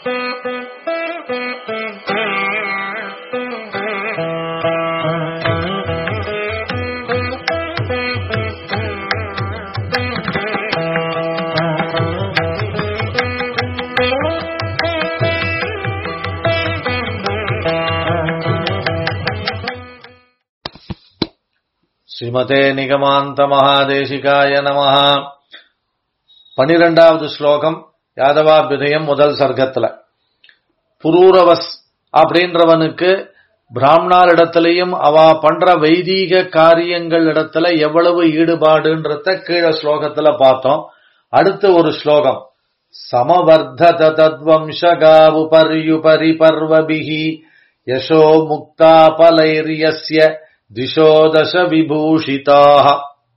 ஸ்ரீமதே நிகமாந்த மகாதேசிகாய நமஹ பனிரெண்டாவது ஸ்லோகம் யாதவாபியுதயம் முதல் சர்க்கத்துல புரூரவஸ் அப்படின்றவனுக்கு பிராமணார் இடத்திலையும் அவ பண்ற வைதீக காரியங்கள் இடத்துல எவ்வளவு ஈடுபாடுன்றத கீழே ஸ்லோகத்துல பார்த்தோம் அடுத்து ஒரு ஸ்லோகம் சமவர்தத தத்வம்சகாவு பர்யுபரி பர்வபிஹி யசோ முக்தாபலைரியஸ்ய திசோதச விபூஷிதாக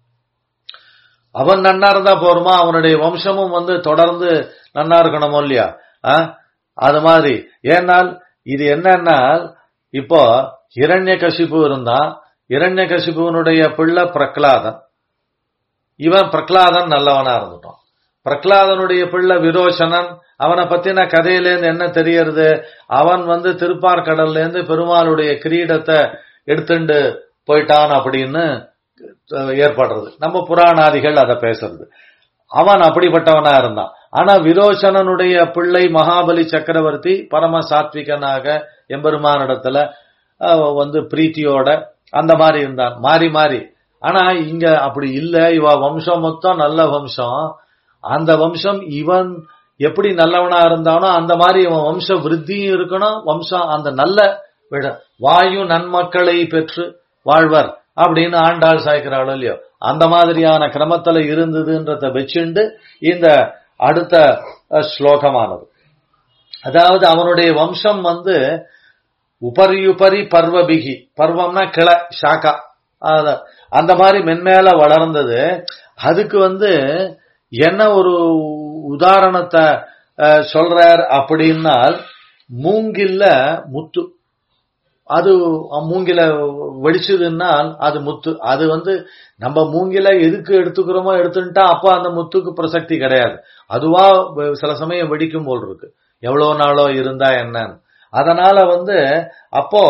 அவன் நன்னா இருந்தா போருமா அவனுடைய வம்சமும் வந்து தொடர்ந்து நன்னா இருக்கணுமோ இல்லையா ஆ? அது மாதிரி ஏனால் இது என்னன்னா இப்போ இரண்ய கசிப்பு இருந்தான் இரண்ய கசிப்புவனுடைய பிள்ளை பிரகலாதன் இவன் பிரகலாதன் நல்லவனா இருந்துட்டான் பிரகலாதனுடைய பிள்ளை விரோசனன் அவனை பத்தின கதையிலேருந்து என்ன தெரியறது அவன் வந்து திருப்பார்கடல்ல இருந்து பெருமாளுடைய கிரீடத்தை எடுத்துண்டு போயிட்டான் அப்படின்னு அஹ், ஏற்படுறது நம்ம புராணாதிகள் அதை பேசுறது அவன் அப்படிப்பட்டவனா இருந்தான் ஆனா விரோசனனுடைய பிள்ளை மகாபலி சக்கரவர்த்தி பரம சாத்விகனாக எம்பெருமானிடத்துல அஹ், வந்து பிரீத்தியோட அந்த மாதிரி இருந்தான் மாறி மாறி ஆனா இங்க அப்படி இல்ல இவ வம்சம் மொத்தம் நல்ல வம்சம் அந்த வம்சம் இவன் எப்படி நல்லவனா இருந்தானோ அந்த மாதிரி இவன் வம்ச விருத்தியும் இருக்கணும் வம்சம் அந்த நல்ல விட வாயு நன்மக்களை பெற்று வாழ்வர் அப்படின்னு ஆண்டாள் சாய்க்கிறாளோ இல்லையோ அந்த மாதிரியான கிரமத்துல இருந்ததுன்றத வச்சுண்டு இந்த அடுத்த அஹ், ஸ்லோகமானது அதாவது அவனுடைய வம்சம் வந்து உபரியுபரி பர்வபிகி பர்வம்னா கிளை ஷாக்கா அத- அந்த மாதிரி மென்மேல வளர்ந்தது அதுக்கு வந்து என்ன ஒரு உதாரணத்தை அஹ், சொல்றார் அப்படின்னால் மூங்கில்ல முத்து அது மூங்கில வெடிச்சதுன்னால் அது முத்து அது வந்து நம்ம மூங்கில எதுக்கு எடுத்துக்கிறோமோ எடுத்துட்டா அப்ப அந்த முத்துக்கு பிரசக்தி கிடையாது அதுவா வ- சில சமயம் வெடிக்கும் போல் இருக்கு எவ்வளவு நாளோ இருந்தா என்னன்னு அதனால வந்து அப்போ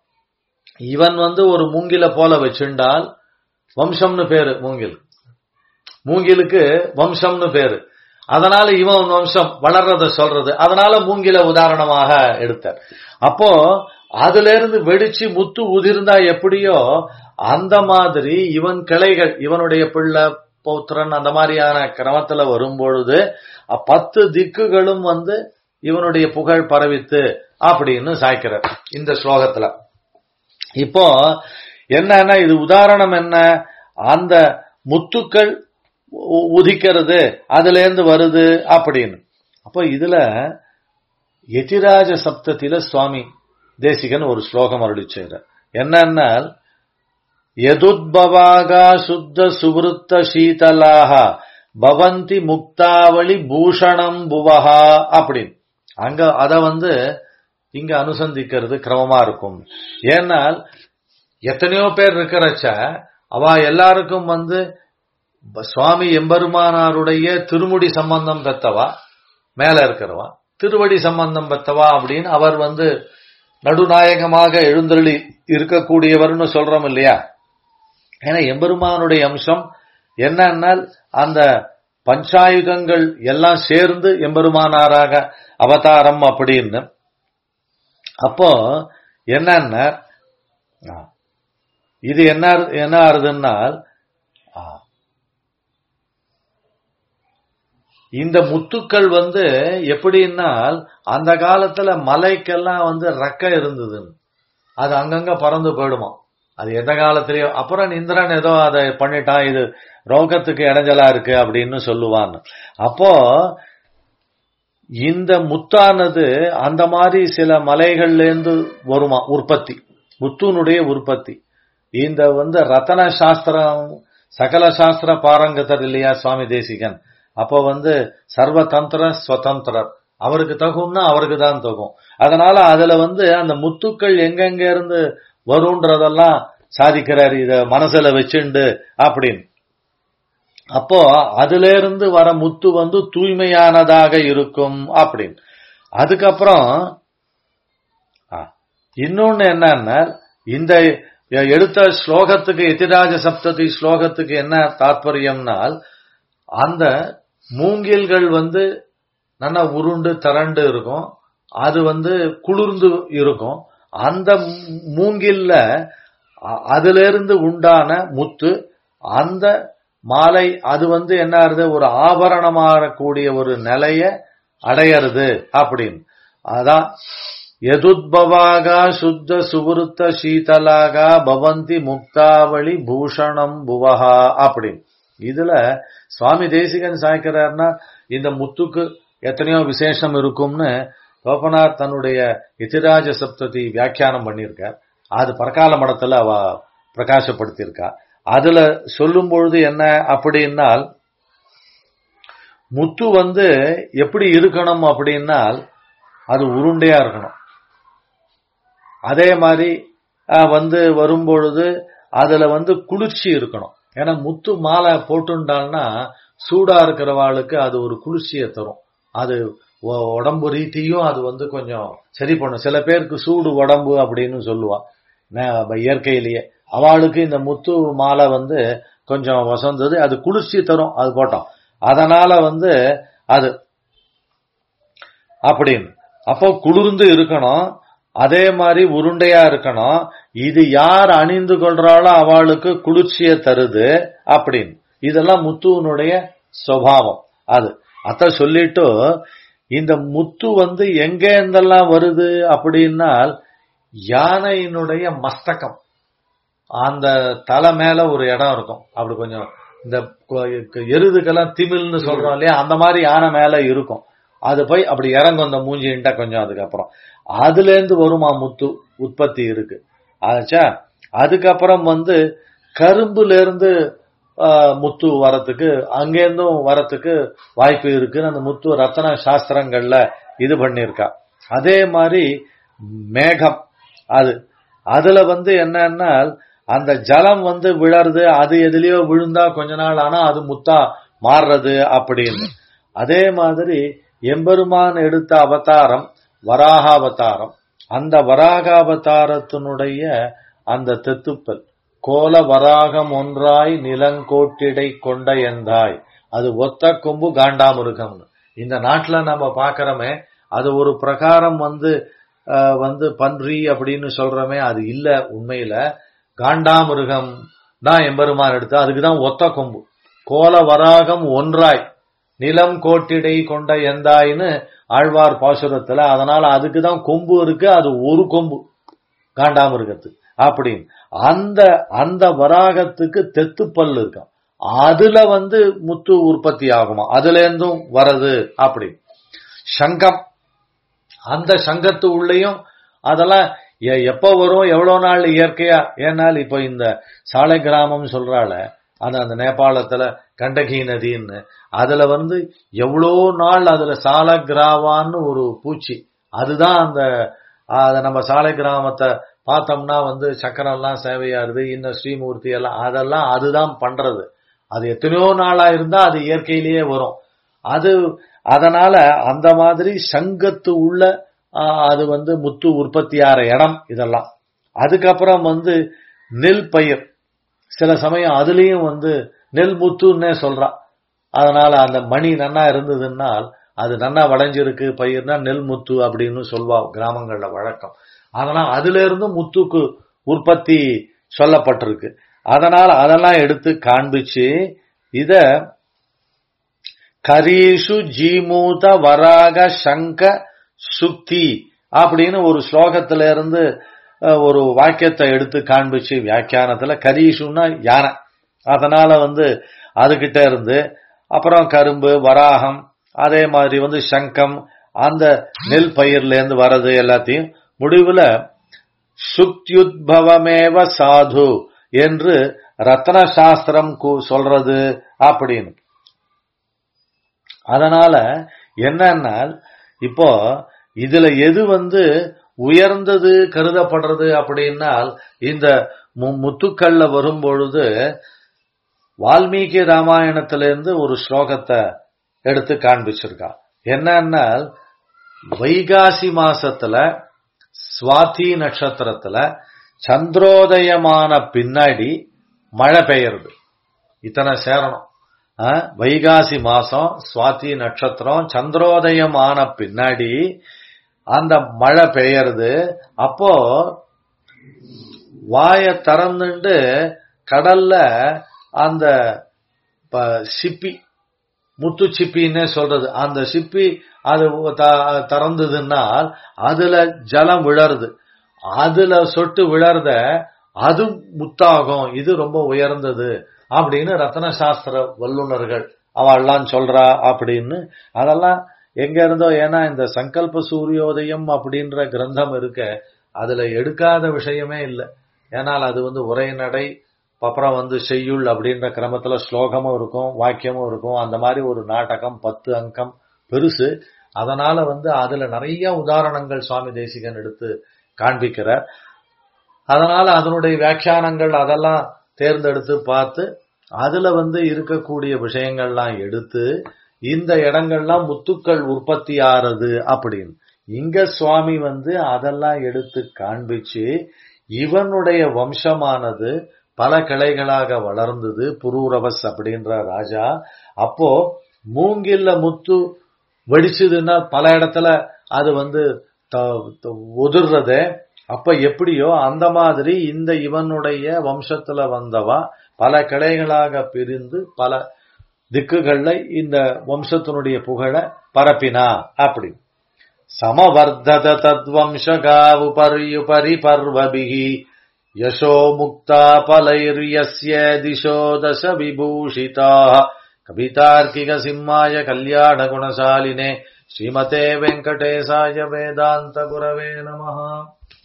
இவன் வந்து ஒரு மூங்கில போல வச்சுண்டால் வம்சம்னு பேரு மூங்கில் மூங்கிலுக்கு வம்சம்னு பேரு அதனால இவன் வம்சம் வளர்றத சொல்றது அதனால மூங்கில உதாரணமாக எடுத்தார் அப்போ அதுல இருந்து வெடிச்சு முத்து உதிர்ந்தா எப்படியோ அந்த மாதிரி இவன் கிளைகள் இவனுடைய பிள்ளை பௌத்திரன் அந்த மாதிரியான கிரமத்துல வரும்பொழுது அ- பத்து திக்குகளும் வந்து இவனுடைய புகழ் பரவித்து அப்படின்னு சாய்க்கிறார் இந்த ஸ்லோகத்துல இப்போ என்னன்னா இது உதாரணம் என்ன அந்த முத்துக்கள் உ- உதிக்கிறது அதுல இருந்து வருது அப்படின்னு அப்போ இதுல எதிராஜ சப்தத்தில சுவாமி தேசிகன் ஒரு ஸ்லோகம் அருளி செய்கிறார் என்னன்னா யதுத்பவாகா சுத்த சுவிருத்த சீதலாக பவந்தி முக்தாவளி பூஷணம் புவஹா அப்படின்னு அங்க அத வந்து இங்க அனுசந்திக்கிறது கிரமமா இருக்கும் ஏனால் எத்தனையோ பேர் இருக்கிறச்ச அவ எல்லாருக்கும் வந்து ப- சுவாமி எம்பெருமானாருடைய திருமுடி சம்பந்தம் பெத்தவா மேல இருக்கிறவா திருவடி சம்பந்தம் பெத்தவா அப்படின்னு அவர் வந்து நடுநாயகமாக எழுந்தருளி இருக்கக்கூடியவர்னு சொல்றோம் இல்லையா ஏன்னா எம்பெருமானுடைய அம்சம் என்னன்னால் அந்த பஞ்சாயுதங்கள் எல்லாம் சேர்ந்து எம்பெருமானாராக அவதாரம் அப்படின்னு அப்போ என்னன்னா ஆ, இது என்ன என்ன ஆறுதுன்னால் ஆ, இந்த முத்துக்கள் வந்து எப்படின்னால் அந்த காலத்துல மலைக்கெல்லாம் வந்து ரெக்கை இருந்தது அது அங்கங்க பறந்து போயிடுமா அது எந்த காலத்திலயோ அப்புறம் இந்திரன் ஏதோ அதை பண்ணிட்டான் இது ரோகத்துக்கு இடைஞ்சலா இருக்கு அப்படின்னு சொல்லுவான் அப்போ இந்த முத்தானது அந்த மாதிரி சில மலைகள்ல இருந்து வருமா உற்பத்தி முத்துனுடைய உற்பத்தி இந்த வந்து ரத்தன சாஸ்திரம் சகல சாஸ்திர பாரங்கத்தர் இல்லையா சுவாமி தேசிகன் அப்போ வந்து சர்வதந்திர ஸ்வதந்திரர் அவருக்கு தகும்னா அவருக்கு தான் தகும் அதனால அதுல வந்து அந்த முத்துக்கள் எங்கெங்க இருந்து வரும்ன்றதெல்லாம் சாதிக்கிறார் இத மனசுல வச்சுண்டு அப்படின்னு அப்போ அதுல இருந்து வர முத்து வந்து தூய்மையானதாக இருக்கும் அப்படின்னு அதுக்கப்புறம் ஆ, இன்னொன்னு என்னன்னா இந்த எடுத்த ஸ்லோகத்துக்கு எதிராஜ சப்ததி ஸ்லோகத்துக்கு என்ன தாற்பயம்னால் அந்த மூங்கில்கள் வந்து நல்லா உருண்டு திரண்டு இருக்கும் அது வந்து குளிர்ந்து இருக்கும் அந்த மூங்கில்ல அ- அதிலிருந்து உண்டான முத்து அந்த மாலை அது வந்து என்ன ஆறுது ஒரு ஆபரணமாகக்கூடிய ஒரு நிலைய அடையறது அப்படின்னு அதான் எதுத்பவாகா சுத்த சுவருத்த சீதலாகா பவந்தி முக்தாவளி பூஷணம் புவஹா அப்படின்னு இதுல சுவாமி தேசிகன் சாய்க்கிறார்னா இந்த முத்துக்கு எத்தனையோ விசேஷம் இருக்கும்னு கோபநாத் தன்னுடைய இத்திராஜ சப்ததி வியாக்கியானம் பண்ணியிருக்கார் அது பரகால மடத்துல அவ பிரகாசப்படுத்தியிருக்கா அதுல சொல்லும் பொழுது என்ன அப்படின்னால் முத்து வந்து எப்படி இருக்கணும் அப்படின்னால் அது உருண்டையா இருக்கணும் அதே மாதிரி அஹ், வந்து வரும்பொழுது அதுல வந்து குளிர்ச்சி இருக்கணும் ஏன்னா முத்து மாலை போட்டுண்டால்னா சூடா இருக்கிறவாளுக்கு அது ஒரு குளிர்ச்சியை தரும் அது உ- உடம்பு ரீதியும் அது வந்து கொஞ்சம் சரி பண்ணும் சில பேருக்கு சூடு உடம்பு அப்படின்னு சொல்லுவா ந- இயற்கையிலேயே அவளுக்கு இந்த முத்து மாலை வந்து கொஞ்சம் வசந்தது அது குளிர்ச்சி தரும் அது போட்டோம் அதனால வந்து அது அப்படின்னு அப்போ குளிர்ந்து இருக்கணும் அதே மாதிரி உருண்டையா இருக்கணும் இது யார் அணிந்து கொள்றாளோ அவளுக்கு குளிர்ச்சியை தருது அப்படின்னு இதெல்லாம் முத்துவனுடைய சுவாவம் அது அத சொல்லிட்டு இந்த முத்து வந்து எங்க இருந்தெல்லாம் வருது அப்படின்னால் யானையினுடைய மஸ்தகம் அந்த தலை மேல ஒரு இடம் இருக்கும் அப்படி கொஞ்சம் இந்த கொ- எருதுக்கெல்லாம் திமில்னு சொல்றோம் இல்லையா அந்த மாதிரி யானை மேல இருக்கும் அது போய் அப்படி இறங்கும் அந்த மூஞ்சின்ட்டா கொஞ்சம் அதுக்கப்புறம் அதுல இருந்து வருமா முத்து உற்பத்தி இருக்கு ஆச்சா அதுக்கப்புறம் வந்து கரும்புல இருந்து ஆஹ், முத்து வரத்துக்கு அங்கேருந்தும் வரத்துக்கு வாய்ப்பு இருக்குன்னு அந்த முத்து ரத்தன சாஸ்திரங்கள்ல இது பண்ணியிருக்கா அதே மாதிரி மேகம் அது அதுல வந்து என்னன்னா அந்த ஜலம் வந்து விழறது அது எதுலயோ விழுந்தா கொஞ்ச நாள் ஆனா அது முத்தா மாறுறது அப்படின்னு அதே மாதிரி எம்பெருமான் எடுத்த அவதாரம் வராக அவதாரம் அந்த வராக அவதாரத்தினுடைய அந்த தெத்துப்பல் கோல வராகம் ஒன்றாய் நிலங்கோட்டிடை கொண்ட எந்தாய் அது ஒத்த கொம்பு காண்டாமிருகம்னு இந்த நாட்டுல நம்ம பாக்குறோமே அது ஒரு பிரகாரம் வந்து அஹ், வந்து பன்றி அப்படின்னு சொல்றோமே அது இல்ல உண்மையில காண்டாமிருகம் தான் எம்பெருமான் எடுத்து அதுக்குதான் ஒத்த கொம்பு கோல வராகம் ஒன்றாய் நிலம் கோட்டிடை கொண்ட எந்தாயின்னு ஆழ்வார் பாசுரத்துல அதனால அதுக்குதான் கொம்பு இருக்கு அது ஒரு கொம்பு காண்டாமிருகத்துக்கு அப்படின்னு அந்த அந்த வராகத்துக்கு தெத்து பல் இருக்கும் அதுல வந்து முத்து உற்பத்தி ஆகுமா அதுல இருந்தும் வரது அப்படி சங்கம் அந்த சங்கத்து உள்ளேயும் அதெல்லாம் எ- எப்ப வரும் எவ்வளவு நாள் இயற்கையா ஏனால் இப்ப இந்த சாலை கிராமம் சொல்றால அது அந்த நேபாளத்துல கண்டகி நதின்னு அதுல வந்து எவ்வளோ நாள் அதுல சால கிராவான்னு ஒரு பூச்சி அதுதான் அந்த அத நம்ம சாலை கிராமத்தை பார்த்தோம்னா வந்து சக்கரம்லாம் சேவையாருது இன்னும் ஸ்ரீமூர்த்தி எல்லாம் அதெல்லாம் அதுதான் பண்றது அது எத்தனையோ நாளா இருந்தா அது இயற்கையிலேயே வரும் அது அதனால அந்த மாதிரி சங்கத்து உள்ள ஆ, அது வந்து முத்து உற்பத்தியாகிற இடம் இதெல்லாம் அதுக்கப்புறம் வந்து நெல் பயிர் சில சமயம் அதுலயும் வந்து நெல் முத்துன்னே சொல்றா அதனால அந்த மணி நன்னா இருந்ததுன்னால் அது நன்னா வளைஞ்சிருக்கு பயிர்னா நெல் முத்து அப்படின்னு சொல்வா கிராமங்கள்ல வழக்கம் அதனால அதுல இருந்து முத்துக்கு உற்பத்தி சொல்லப்பட்டிருக்கு அதனால அதெல்லாம் எடுத்து காண்பிச்சு இத கரீஷு ஜீமூத வராக சங்க சுக்தி அப்படின்னு ஒரு ஸ்லோகத்துல இருந்து அஹ், ஒரு வாக்கியத்தை எடுத்து காண்பிச்சு வியாக்கியானத்துல கரீஷுன்னா யானை அதனால வந்து அதுகிட்ட இருந்து அப்புறம் கரும்பு வராகம் அதே மாதிரி வந்து சங்கம் அந்த நெல் பயிர்ல இருந்து வர்றது எல்லாத்தையும் முடிவுல சுக்தியுத்பவமேவ சாது என்று ரத்ன சாஸ்திரம் கு- சொல்றது அப்படின்னு அதனால என்னன்னா இப்போ இதுல எது வந்து உயர்ந்தது கருதப்படுறது அப்படின்னால் இந்த மு- முத்துக்கள்ல வரும்பொழுது வால்மீகி ராமாயணத்திலிருந்து ஒரு ஸ்லோகத்தை எடுத்து காண்பிச்சிருக்கா என்னன்னா வைகாசி மாசத்துல சுவாதி நட்சத்திரத்துல சந்திரோதயமான பின்னாடி மழை பெய்யறது இத்தனை சேரணும் ஆ, வைகாசி மாசம் சுவாதி நட்சத்திரம் சந்திரோதயம் ஆன பின்னாடி அந்த மழை பெய்யறது அப்போ வாய திறந்துண்டு கடல்ல அந்த ப- சிப்பி முத்து சிப்பின்னே சொல்றது அந்த சிப்பி அது த- திறந்ததுன்னால் அதுல ஜலம் விழருது அதுல சொட்டு விழறத அது முத்தாகும் இது ரொம்ப உயர்ந்தது அப்படின்னு ரத்ன சாஸ்திர வல்லுனர்கள் அவள்லாம் சொல்றா அப்படின்னு அதெல்லாம் எங்க இருந்தோ ஏன்னா இந்த சங்கல்ப சூரியோதயம் அப்படின்ற கிரந்தம் இருக்க அதுல எடுக்காத விஷயமே இல்லை ஏனால் அது வந்து உரைநடை அப்புறம் வந்து செய்யுள் அப்படின்ற கிரமத்துல ஸ்லோகமும் இருக்கும் வாக்கியமும் இருக்கும் அந்த மாதிரி ஒரு நாடகம் பத்து அங்கம் பெருசு அதனால வந்து அதுல நிறைய உதாரணங்கள் சுவாமி தேசிகன் எடுத்து காண்பிக்கிறார் அதனால அதனுடைய வியாக்கியானங்கள் அதெல்லாம் தேர்ந்தெடுத்து பார்த்து அதுல வந்து இருக்கக்கூடிய விஷயங்கள்லாம் எடுத்து இந்த இடங்கள்லாம் முத்துக்கள் உற்பத்தி ஆறது அப்படின்னு இங்க சுவாமி வந்து அதெல்லாம் எடுத்து காண்பிச்சு இவனுடைய வம்சமானது பல கிளைகளாக வளர்ந்தது புரூரவஸ் அப்படின்ற ராஜா அப்போ மூங்கில்ல முத்து வெடிச்சதுன்னா பல இடத்துல அது வந்து த- த- உதிர்றதே அப்ப எப்படியோ அந்த மாதிரி இந்த இவனுடைய வம்சத்துல வந்தவா பல கிளைகளாக பிரிந்து பல திக்குகள்ல இந்த வம்சத்தினுடைய புகழ பரப்பினா அப்படி சமவர்தத தத்வம்சகா உபர்யுபரி பர்வபிகி யசோ முக்தா பலைர்யஸ்ய திசோ தச விபூஷிதா கவிதார்க்கிக சிம்மாய கல்யாண குணசாலினே ஸ்ரீமதே வெங்கடேசாய வேதாந்த குரவே நமஹ